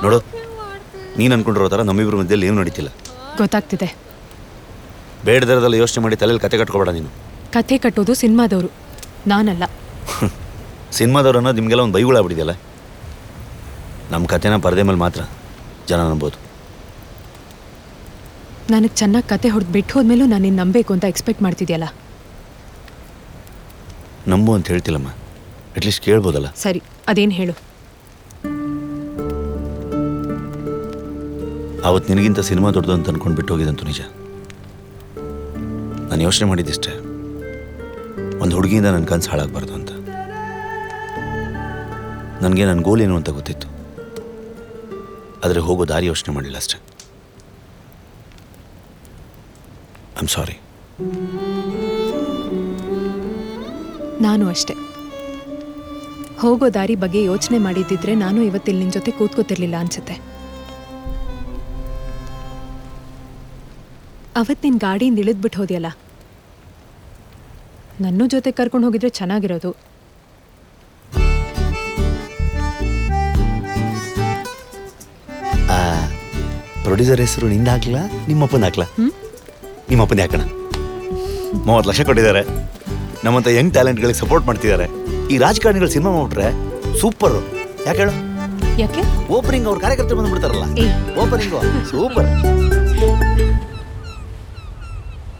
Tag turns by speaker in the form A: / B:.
A: ನೋಡು ನೀನು ಅನ್ಕೊಂಡಿರೋ ಥರ ನಮ್ಮಿಬ್ಬರ ಮಧ್ಯದಲ್ಲಿ ಏನು ನಡೀತಿಲ್ಲ
B: ಗೊತ್ತಾಗ್ತಿದೆ
A: ಬೇಡದರದಲ್ಲಿ ಯೋಚನೆ ಮಾಡಿ ತಲೆಯಲ್ಲಿ ಕತೆ ಕಟ್ಕೋಬೇಡ ನೀನು
B: ಕಥೆ ಕಟ್ಟೋದು ಸಿನಿಮಾದವರು ನಾನಲ್ಲ
A: ಸಿನಿಮಾದವ್ರು ಅನ್ನೋದು ನಿಮಗೆಲ್ಲ ಒಂದು ಬೈಗುಳಾಗ್ಬಿಟ್ಟಿದೆಯಲ್ಲ ನಮ್ಮ ಕತೆನ ಪರದೆ ಮೇಲೆ ಮಾತ್ರ ಜನ ನಂಬೋದು
B: ನನಗೆ ಚೆನ್ನಾಗಿ ಕತೆ ಹೊಡೆದು ಬಿಟ್ಟು ಹೋದ್ಮೇಲೂ ನಾನು ನಿನ್ನ ನಂಬೇಕು ಅಂತ ಎಕ್ಸ್ಪೆಕ್ಟ್ ಮಾಡ್ತಿದ್ಯಲ್ಲ
A: ನಂಬು ಅಂತ ಹೇಳ್ತಿಲ್ಲಮ್ಮ ಅಟ್ಲೀಸ್ಟ್ ಕೇಳ್ಬೋದಲ್ಲ
B: ಸರಿ ಅದೇನು ಹೇಳು
A: ಅವತ್ತು ನಿನಗಿಂತ ಸಿನಿಮಾ ದೊಡ್ಡದು ಅಂತ ಅನ್ಕೊಂಡು ಬಿಟ್ಟು ಹೋಗಿದಂತು ನಿಜ ನಾನು ಯೋಚನೆ ಮಾಡಿದ್ದಿಷ್ಟೇ ಒಂದು ಹುಡುಗಿಯಿಂದ ನನ್ನ ಕನಸು ಹಾಳಾಗಬಾರ್ದು ಅಂತ ನನಗೆ ನನ್ನ ಗೋಲ್ ಏನು ಅಂತ ಗೊತ್ತಿತ್ತು ಆದರೆ ಹೋಗೋ ದಾರಿ ಯೋಚನೆ ಮಾಡಿಲ್ಲ ಅಷ್ಟೆ ಐಮ್ ಸಾರಿ
B: ನಾನು ಅಷ್ಟೆ ಹೋಗೋ ದಾರಿ ಬಗ್ಗೆ ಯೋಚನೆ ಮಾಡಿದ್ದಿದ್ರೆ ನಾನು ಇವತ್ತಿಲ್ಲಿ ನಿನ್ನ ಜೊತೆ ಕೂತ್ಕೋತಿರ್ಲಿಲ್ಲ ಅನ್ಸುತ್ತೆ ಅವತ್ತು ನಿನ್ನ ಗಾಡಿಯಿಂದ ಇಳಿದ್ಬಿಟ್ಟು ಹೋದ್ಯಲ್ಲ ನನ್ನ ಜೊತೆ ಕರ್ಕೊಂಡು ಹೋಗಿದ್ರೆ ಚೆನ್ನಾಗಿರೋದು
A: ಪ್ರೊಡ್ಯೂಸರ್ ಹೆಸರು ನಿಂದ ಹಾಕ್ಲಾ ನಿಮ್ಮಪ್ಪನ ಹಾಕ್ಲಾ ನಿಮ್ಮಪ್ಪನೇ ಹಾಕೋಣ ಮೂವತ್ತು ಲಕ್ಷ ಕೊಟ್ಟಿದ್ದಾರೆ ನಮ್ಮಂಥ ಯಂಗ್ ಟ್ಯಾಲೆಂಟ್ಗಳಿಗೆ ಸಪೋರ್ಟ್ ಮಾಡ್ತಿದ್ದಾರೆ ಈ ರಾಜಕಾರಣಿಗಳು ಸಿನಿಮಾ ಮಾಡ್ಬಿಟ್ರೆ ಸೂಪರ್ ಯಾಕೆ ಹೇಳು
B: ಯಾಕೆ
A: ಓಪನಿಂಗ್ ಅವ್ರ ಕಾರ್ಯಕರ್ತರು ಬಂದ್ಬಿಡ್ತಾರಲ್ಲ
B: ಏ.
A: Opening super